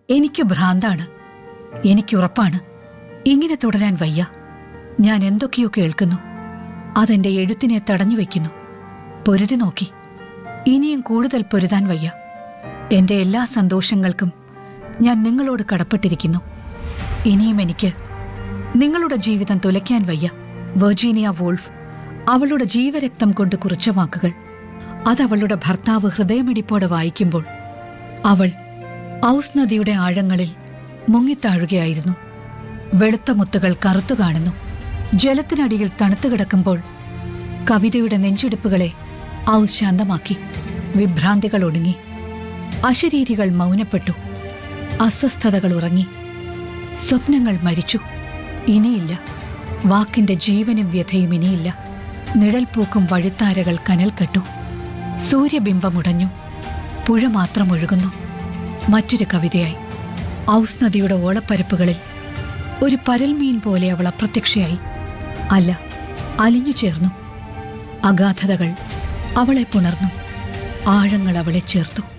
എനിക്ക് ഭ്രാന്താണ് എനിക്കുറപ്പാണ് ഇങ്ങനെ തുടരാൻ വയ്യ ഞാൻ എന്തൊക്കെയോ കേൾക്കുന്നു അതെന്റെ എഴുത്തിനെ തടഞ്ഞു വയ്ക്കുന്നു പൊരുതി നോക്കി ഇനിയും കൂടുതൽ പൊരുതാൻ വയ്യ എന്റെ എല്ലാ സന്തോഷങ്ങൾക്കും ഞാൻ നിങ്ങളോട് കടപ്പെട്ടിരിക്കുന്നു ഇനിയും എനിക്ക് നിങ്ങളുടെ ജീവിതം തുലയ്ക്കാൻ വയ്യ വെർജീനിയ വോൾഫ് അവളുടെ ജീവരക്തം കൊണ്ട് കുറിച്ച വാക്കുകൾ അതവളുടെ ഭർത്താവ് ഹൃദയമിടിപ്പോടെ വായിക്കുമ്പോൾ അവൾ ഔസ് നദിയുടെ ആഴങ്ങളിൽ മുങ്ങിത്താഴുകയായിരുന്നു വെളുത്ത മുത്തുകൾ കറുത്തു കാണുന്നു ജലത്തിനടിയിൽ തണുത്തു കിടക്കുമ്പോൾ കവിതയുടെ നെഞ്ചിടിപ്പുകളെ ഔസ് ശാന്തമാക്കി വിഭ്രാന്തികൾ ഒടുങ്ങി അശരീരികൾ മൗനപ്പെട്ടു അസ്വസ്ഥതകൾ ഉറങ്ങി സ്വപ്നങ്ങൾ മരിച്ചു ഇനിയില്ല വാക്കിന്റെ ജീവനും വ്യഥയും ഇനിയില്ല നിഴൽപൂക്കും വഴിത്താരകൾ കനൽ കെട്ടു സൂര്യബിംബമുടഞ്ഞു പുഴ മാത്രം ഒഴുകുന്നു മറ്റൊരു കവിതയായി ഔസ് നദിയുടെ ഓളപ്പരപ്പുകളിൽ ഒരു പരൽമീൻ പോലെ അവൾ അപ്രത്യക്ഷയായി അല്ല അലിഞ്ഞു ചേർന്നു അഗാധതകൾ അവളെ പുണർന്നു ആഴങ്ങൾ അവളെ ചേർത്തു